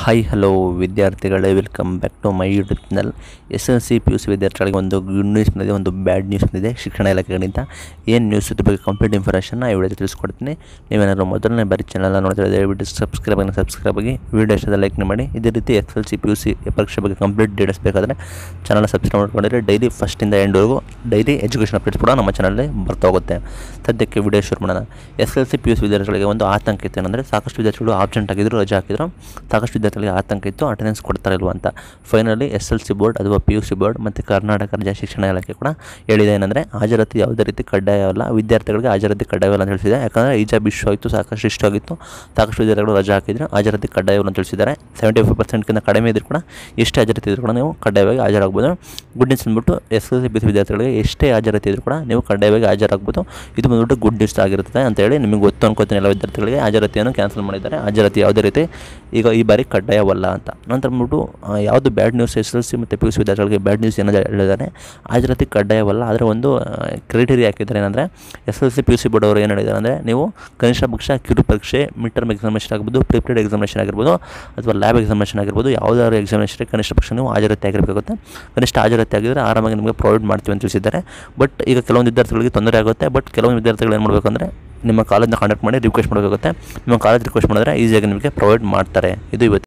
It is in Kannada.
ಹಾಯ್ ಹಲೋ ವಿದ್ಯಾರ್ಥಿಗಳೇ welcome back to my YouTube channel S L C P U C ವಿದ್ಯಾರ್ಥಿಗಳಿಗೆ ಒಂದು ಗುಡ್ ನ್ಯೂಸ್ ಬಂದಿದೆ ಒಂದು ಬ್ಯಾಡ್ ನ್ಯೂಸ್ ಬಂದಿದೆ ಶಿಕ್ಷಣ ಇಲಾಖೆಗಳಿಂದ ಏನು ನ್ಯೂಸ್ ಇದ್ರ ಬಗ್ಗೆ ಕಂಪ್ಲೀಟ್ ಇನ್ಫಾರ್ಮೇಷನ್ನ ಈ ವಿಡಿಯೋದಲ್ಲಿ ತಿಳಿಸ್ಕೊಡ್ತೀನಿ ನೀವೇನಾದ್ರು ಮೊದಲನೇ ಬಾರಿ ಚಾನಲ್ನ ನೋಡ್ತಾ ದಯವಿಟ್ಟು ಸಬ್ಸ್ಕ್ರೈಬ್ ಆಗಿ ಸಬ್ಸ್ಕ್ರೈಬ್ ಆಗಿ ವಿಡಿಯೋ ಇಷ್ಟದ ಲೈಕ್ ಮಾಡಿ ಇದೇ ರೀತಿ S L C P U C ಪರೀಕ್ಷೆ ಬಗ್ಗೆ ಕಂಪ್ಲೀಟ್ ಡೀಟೇಲ್ಸ್ ಬೇಕಾದರೆ ಚಾನಲ್ ಸಬ್ಸ್ಕ್ರೈಬ್ ಮಾಡ್ಕೊಂಡಿದ್ರೆ ಡೈಲಿ ಫಸ್ಟಿಂದ ಎಂಡ್ವರೆಗೂ ಡೈಲಿ ಎಜುಕೇಷನ್ ಅಪ್ಡೇಟ್ಸ್ ಕೂಡ ನಮ್ಮ ಚಾನಲಲ್ಲಿ ಬರ್ತಾ ಹೋಗುತ್ತೆ ಸದ್ಯಕ್ಕೆ ವಿಡಿಯೋ ಶುರು ಮಾಡೋಣ S L C P U C ವಿದ್ಯಾರ್ಥಿಗಳಿಗೆ ಒಂದು ಆತಂಕ ಇತ್ತು ಏನಂದರೆ ಸಾಕಷ್ಟು ವಿದ್ಯಾರ್ಥಿಗಳು ಆಬ್ಸೆಂಟ್ ಆಗಿದ್ರು ರಜೆ ಹಾಕಿದ್ರು ಸಾಕಷ್ಟು ವಿದ್ಯಾರ್ಥಿಗಳಿಗೆ ಆತಂಕ ಇತ್ತು ಅಟೆಂಡೆನ್ಸ್ ಕೊಡ್ತಾರೆ ಇಲ್ವಾ ಅಂತ finally S L C board ಅಥವಾ ಪಿ ಯು ಸಿ ಬೋರ್ಡ್ ಮತ್ತು ಕರ್ನಾಟಕ ರಾಜ್ಯ ಶಿಕ್ಷಣ ಇಲಾಖೆ ಕೂಡ ಹೇಳಿದೆ ಏನಂದರೆ ಹಾಜರಾತಿ ಯಾವುದೇ ರೀತಿ ಕಡ್ಡಾಯವಲ್ಲ ವಿದ್ಯಾರ್ಥಿಗಳಿಗೆ ಹಾಜರಾತಿ ಕಡ್ಡಾಯವಲ್ಲ ಅಂತ ತಿಳಿಸಿದೆ ಯಾಕಂದರೆ ಈಜಾಬ್ ಇಶ್ಯೂ ಆಯಿತು ಸಾಕಷ್ಟು ಇಷ್ಟ ಆಗಿತ್ತು ಸಾಕಷ್ಟು ವಿದ್ಯಾರ್ಥಿಗಳು ರಜೆ ಹಾಕಿದ್ರು ಹಾಜರಾತಿ ಕಡ್ಡಾಯವಲ್ಲ ಅಂತ ತಿಳಿಸಿದ್ದಾರೆ ಸೆವೆಂಟಿ ಫೈವ್ ಪರ್ಸೆಂಟ್ಗಿಂತ ಕಡಿಮೆ ಇದ್ರೂ ಕೂಡ ಎಷ್ಟೇ ಹಾಜರಾತಿ ಇದ್ರೂ ಕೂಡ ನೀವು ಕಡ್ಡಾಯವಾಗಿ ಹಾಜರಾಗ್ಬೋದು ಗುಡ್ ನ್ಯೂಸ್ ಬಂದ್ಬಿಟ್ಟು S L C P C ವಿದ್ಯಾರ್ಥಿಗಳಿಗೆ ಎಷ್ಟೇ ಹಾಜರಾತಿ ಇದ್ರೂ ಕೂಡ ನೀವು ಕಡ್ಡಾಯವಾಗಿ ಹಾಜರಾಗ್ಬೋದು ಇದು ಬಂದ್ಬಿಟ್ಟು ಗುಡ್ ನ್ಯೂಸ್ ಆಗಿರ್ತದೆ ಅಂತೇಳಿ ನಿಮಗೆ ಗೊತ್ತು ಅನ್ಕೋತೀನಿ ಎಲ್ಲ ವಿದ್ಯಾರ್ಥಿಗಳಿಗೆ ಹಾಜರಾತಿಯನ್ನು ಕ್ಯಾನ್ಸಲ್ ಮಾಡಿದ್ದಾರೆ ಹಾಜರಾತಿ ಯಾವುದೇ ರೀತಿ ಈಗ ಈ ಬಾರಿ ಕಡ್ಡಾಯವಲ್ಲ ಅಂತ ನಂತರ ಬಂದ್ಬಿಟ್ಟು ಆ, ಯಾವುದು bad news S L C ಮತ್ತು ಪಿ ಯು ಸಿ ವಿದ್ಯಾರ್ಥಿಗಳಿಗೆ ಬ್ಯಾಡ್ ನ್ಯೂಸ್ ಏನಾದ್ರು ಹೇಳಿದ್ದಾರೆ ಹಾಜರಾತಿ ಕಡ್ಡಾಯವಲ್ಲ ಆದರೆ ಒಂದು ಕ್ರೈಟೀರಿಯಾ ಹಾಕಿದ್ದಾರೆ ಏನಂದರೆ S L C P U C board ಅವರು ಏನು ಹೇಳಿದ್ದಾರೆ ಅಂದರೆ ನೀವು ಕನಿಷ್ಠ ಪಕ್ಷ ಕಿರು ಪರೀಕ್ಷೆ ಮಿಡ್ ಟರ್ಮ್ ಎಕ್ಸಾಮಿನೇಷನ್ ಆಗ್ಬೋದು ಪ್ರಿಪೇರ್ಡ್ ಎಕ್ಸಾಮಿನೇಷನ್ ಆಗಿರ್ಬೋದು ಅಥವಾ ಲ್ಯಾಬ್ ಎಕ್ಸಾಮಿನೇಷನ್ ಆಗಿರ್ಬೋದು ಯಾವುದಾದ್ರು ಎಕ್ಸಾಮಿನೇಷನ್ಗೆ ಕನಿಷ್ಠ ಪಕ್ಷ ನೀವು ಹಾಜರಾತಿ ಆಗಿರಬೇಕಾಗುತ್ತೆ ಕನಿಷ್ಠ ಹಾಜರಾತಿ ಆಗಿದ್ದರೆ ಆರಾಮಾಗಿ ನಿಮಗೆ ಪ್ರೊವೈಡ್ ಮಾಡ್ತೀವಿ ಅಂತ ತಿಳಿಸಿದ್ದಾರೆ ಬಟ್ ಈಗ ಕೆಲವೊಂದು ವಿದ್ಯಾರ್ಥಿಗಳಿಗೆ ತೊಂದರೆ ಆಗುತ್ತೆ ಬಟ್ ಕೆಲವೊಂದು ವಿದ್ಯಾರ್ಥಿಗಳು ಏನು ಮಾಡಬೇಕು ಅಂದರೆ ನಿಮ್ಮ ಕಾಲೇಜ್ನ ಕಾಂಟ್ಯಾಕ್ಟ್ ಮಾಡಿ ರಿಕ್ವೆಸ್ಟ್ ಮಾಡಬೇಕಾಗುತ್ತೆ ನಿಮ್ಮ ಕಾಲೇಜ್ ರಿಕ್ವೆಸ್ಟ್ ಮಾಡಿದ್ರೆ ಈಸಿಯಾಗಿ ನಿಮಗೆ ಪ್ರೊವೈಡ್ ಮಾಡ್ತಾರೆ ಇದು ಇವತ್ತು